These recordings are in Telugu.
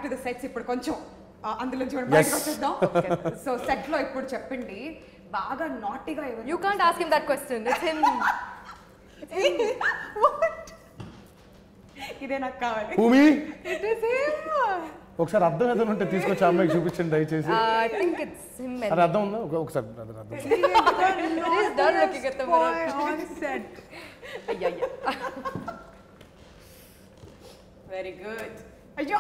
టు ద సెట్స్ ఇప్పుడు కొంచెం ఆ, అందులోంచి మనం Yes. బయటకు వచ్చేద్దాం సో సెట్ లో ఇప్పుడు చెప్పండి బాగా నాటిగా ఎవరు You can't ask him that question. It's him. ఇదే నాకు కావాలి భూమి ఇట్ ఇస్ హిమ్ ఒకసారి అర్థం ఏదైనా ఉంటే తీసుకొచ్చి ఆ అమ్మాయికి చూపించండి దయచేసి Uh, I think it's him. అది అర్థం ఉందా ఒక- ఒకసారి అది అర్థం He's done looking at the mirror. on set. Yeah, yeah. Very good అయ్యో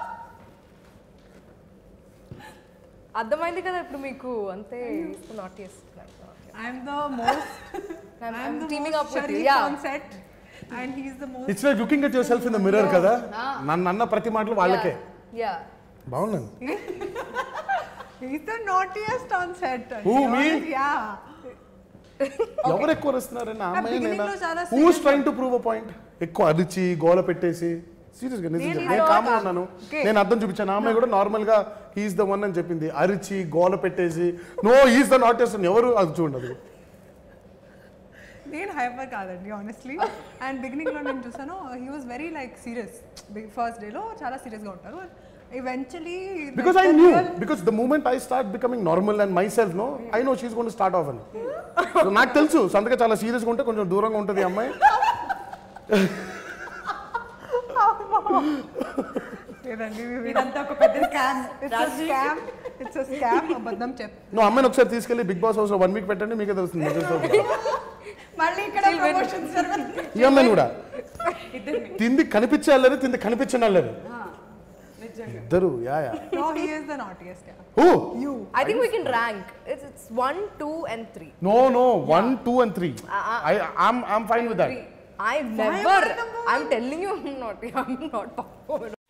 అర్థమైంది కదా ఇప్పుడు మీకు అంతే నాట్ చేస్తున్నాడు I'm the most. I'm, I'm I'm the teaming most up with you. Sharif Yeah. on set, and he's the most. It's like looking at yourself in the mirror కదా నన్ను అన్న ప్రతి మాటలు వాళ్ళకే Yeah. బాగున్నాను He's the naughtiest on set. to Who, be me? honest, Yeah. ఎవరు ఎక్కువ వస్తున్నారని ఆ అమ్మాయి beginning నేనా లో చాలా who's serious trying to prove a point ఎక్కువ అరిచి గోల పెట్టేసి సీరియస్ గా నిజంగా నేను నేను ఇలా కామ్గా ఉన్నాను Okay. నేను అర్థం చూపించాను ఆ అమ్మాయి కూడా నార్మల్ గా హీస్ ద వన్ అని చెప్పింది అరిచి గోల పెట్టేసి నో హీస్ ద నాటెస్ట్ అని ఎవరు అది చూడండి నేను హైపర్ కాదండి ఆనెస్ట్లీ అండ్ బిగినింగ్ లో నేను చూసాను he was very like serious first day లో చాలా సీరియస్ గా ఉంటారు eventually because I knew because the moment I start becoming normal and myself no I know she's gone start off అని So నాకు తెలుసు సంతగా చాలా సీరియస్గా ఉంటే కొంచెం దూరంగా ఉంటుంది ఈ అమ్మాయి లేదండి ఇదంతా ఒక పెద్ద scam it's scam it's scam అబద్ధం చెప్ నువ్వు అమ్మాయిని ఒకసారి తీసుకెళ్ళి బిగ్ బాస్ హౌస్ లో వన్ వీక్ పెట్టండి మీకే తెలుస్తుంది నిజం తెలుస్తుంది. మళ్ళీ ఇక్కడ ప్రమోషన్స్ జరుగుతుంది ఈ అమ్మాయిని కూడా ఇద్దరిని తింది కనిపించాలని తింది కనిపించనాలని నిజంగా ఇద్దరు yeah yeah no he is the naughtiest who you I think we can rank. It's, it's one, two, and three. No no one two and three Uh-uh. I I'm I'm fine with that I've never. I'm telling you, I'm not. I'm not.